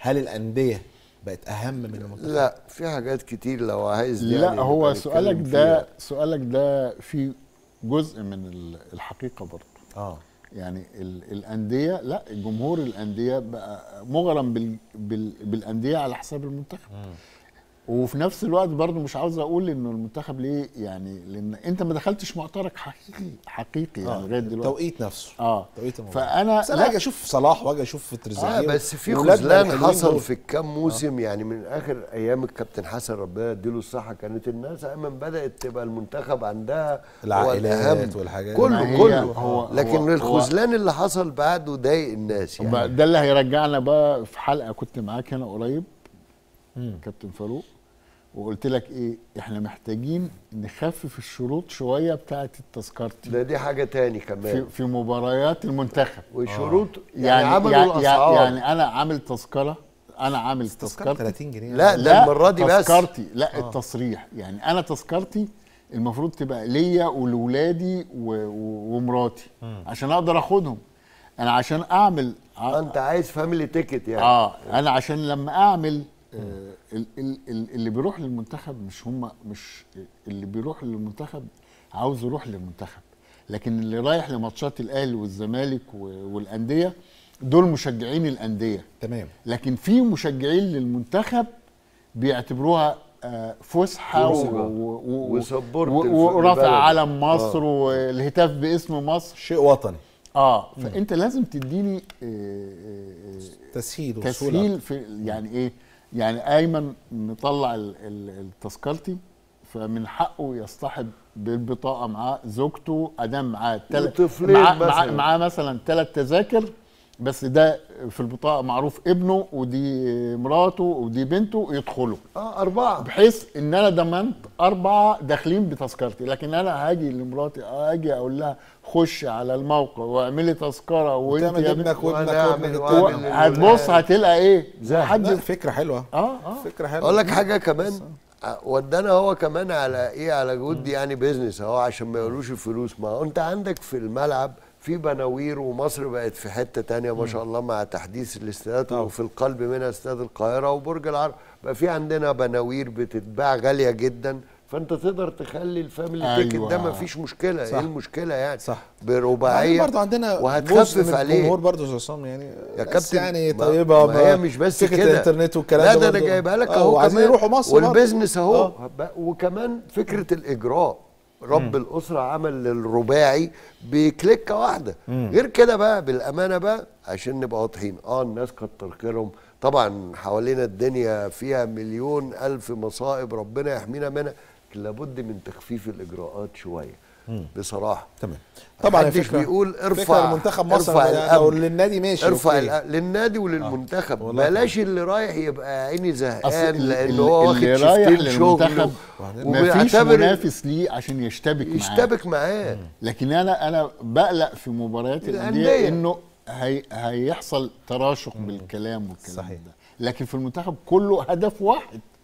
هل الانديه بقت اهم من المنتخب لا في حاجات كتير لو عايز دي لا يعني هو نبقى سؤالك نتكلم ده فيها. سؤالك ده في جزء من ال- الحقيقه برضه اه يعني ال- الانديه لا جمهور الانديه بقى مغرم بال بال بالانديه على حساب المنتخب وفي نفس الوقت برضه مش عاوز اقول انه المنتخب ليه يعني لان انت ما دخلتش معترك حقيقي حقيقي يعني لغايه دلوقتي التوقيت نفسه اه توقيت الموضوع. فانا بس انا لا اجي اشوف صلاح واجي اشوف اه تريزيجيه بس في وولادنا خذلان الحلوين حصل دول. في الكام موسم يعني من اخر ايام الكابتن حسن ربنا يديله الصحه كانت الناس ايما بدات تبقى المنتخب عندها العائلات هو الأهم. والحاجات كله ما هي كله هو- لكن هو- الخذلان اللي حصل بعده ضايق الناس يعني بقى ده اللي هيرجعنا بقى في حلقه كنت معاك هنا قريب كابتن فاروق وقلت لك ايه احنا محتاجين نخفف الشروط شويه بتاعه التذكرتي ده دي حاجه تاني في, كمان في مباريات المنتخب وشروط يعني, يعني عملوا يعني, الاسعار يعني انا عامل تذكره انا عامل تذكره تذكرتي 30 جنيه لا ده المره دي بس تذكرتي لا التصريح يعني انا تذكرتي المفروض تبقى ليا ولولادي و- و- ومراتي عشان اقدر اخدهم انا عشان اعمل ع- انت عايز فاميلي تيكت يعني اه انا عشان لما اعمل آه ال- ال- ال- اللي بيروح للمنتخب مش هم مش اللي بيروح للمنتخب عاوز يروح للمنتخب لكن اللي رايح لماتشات الاهلي والزمالك و- والانديه دول مشجعين الانديه تمام لكن في مشجعين للمنتخب بيعتبروها آه، فسحه و- خروجة. و- و- وسبورت و- الف- ورافع البلد. علم مصر والهتاف باسم مصر شيء وطني اه فانت لازم تديني آه، آه، آه، تسهيل وسهولة تسهيل في يعني ايه يعني ايمن مطلع ال- ال- التذكرتي فمن حقه يصطحب بالبطاقه معاه زوجته ادام معاه تل- وطفلين معاه معاه مثلاً. معاه مثلا ثلاث تذاكر بس ده في البطاقه معروف ابنه ودي مراته ودي بنته يدخلوا اه اربعه بحيث ان انا ضمنت اربعه داخلين بتذكرتي لكن انا هاجي لمراتي اجي اقول لها خش على الموقع واعملي تذكره وانت وتعمل يا ابنك بنت وابنك وأنا وابنك أعمل التاني. وأعمل. هتبص هتلاقي ايه زهق. حد لا فكره حلوه اه اه فكره حلوه اقول لك حاجه كمان آه، ودانا هو كمان على ايه على جود يعني بيزنس اهو عشان ما يقولوش الفلوس ما هو انت عندك في الملعب في بناوير ومصر بقت في حته تانية ما شاء الله مع تحديث الاستادات طبعا. وفي القلب منها استاد القاهره وبرج العرب بقى في عندنا بناوير بتتباع غاليه جدا فانت تقدر تخلي الفاميلي أيوة. تيكت ده ما فيش مشكله صح. ايه المشكله يعني صح. برباعيه برضه عندنا جزء وهتخفف من عليه الجمهور برضه يا عصام يعني يا بس كابتن يعني ما- طيبه ما هي مش بس فكره كده الانترنت والكلام لا ده ده انا برضه. جايبها لك آه، اهو وعايزين كمان يروحوا مصر برضه. والبيزنس اهو آه. ب- وكمان فكره الاجراء رب الاسره عمل الرباعي بكليكه واحده غير كده بقى بالامانه بقى عشان نبقى واضحين اه الناس كتر خيرهم طبعا حوالينا الدنيا فيها مليون الف مصائب ربنا يحمينا منها لكن لابد من تخفيف الاجراءات شويه بصراحه تمام طبعا محدش الفكرة بيقول ارفع فكرة المنتخب مصر ارفع يعني او الأمن. للنادي ماشي ارفع أوكي. الأ- للنادي وللمنتخب والله بلاش اللي رايح يبقى عيني اصل زهقان ال- لان ال- هو واخد اللي رايح شيفتين شغل للمنتخب مفيش وبيعتبر منافس ليه عشان يشتبك معاه يشتبك معاه لكن انا انا بقلق في مباريات الأندية. الانديه انه هي هيحصل تراشق بالكلام والكلام صحيح. ده لكن في المنتخب كله هدف واحد